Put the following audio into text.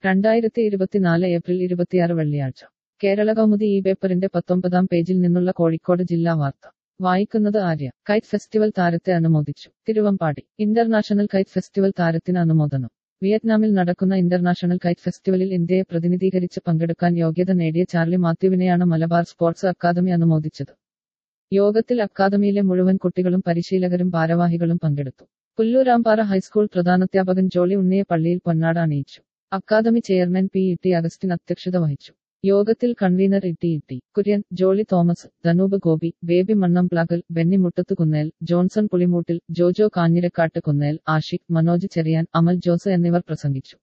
രണ്ടായിരത്തി ഇരുപത്തിനാല് ഏപ്രിൽ ഇരുപത്തിയാറ് വെള്ളിയാഴ്ച കേരള കൗമുദി ഈ പേപ്പറിന്റെ പത്തൊമ്പതാം പേജിൽ നിന്നുള്ള കോഴിക്കോട് ജില്ലാ വാർത്ത വായിക്കുന്നത് ആര്യ കൈറ്റ് ഫെസ്റ്റിവൽ താരത്തെ അനുമോദിച്ചു തിരുവമ്പാടി ഇന്റർനാഷണൽ കൈറ്റ് ഫെസ്റ്റിവൽ താരത്തിന് അനുമോദനം വിയറ്റ്നാമിൽ നടക്കുന്ന ഇന്റർനാഷണൽ കൈറ്റ് ഫെസ്റ്റിവലിൽ ഇന്ത്യയെ പ്രതിനിധീകരിച്ച് പങ്കെടുക്കാൻ യോഗ്യത നേടിയ ചാർലി മാത്യുവിനെയാണ് മലബാർ സ്പോർട്സ് അക്കാദമി അനുമോദിച്ചത് യോഗത്തിൽ അക്കാദമിയിലെ മുഴുവൻ കുട്ടികളും പരിശീലകരും ഭാരവാഹികളും പങ്കെടുത്തു പുല്ലൂരാമ്പാറ ഹൈസ്കൂൾ പ്രധാനാധ്യാപകൻ ജോളി ഉണ്ണിയെ പള്ളിയിൽ പൊന്നാട അണിയിച്ചു academy chairman P E T Augustine അധ്യക്ഷത വഹിച്ചു യോഗത്തിൽ convener E T E T Kurian Jolly Thomas Dhanoop Gopi Baby Mannamplackal Benny Muttath Kunnel Johnson Pulimoottil Jojo Kanjirakattu Kunnel Ashiq Manoj Cherian Amal Jose എന്നിവർ പ്രസംഗിച്ചു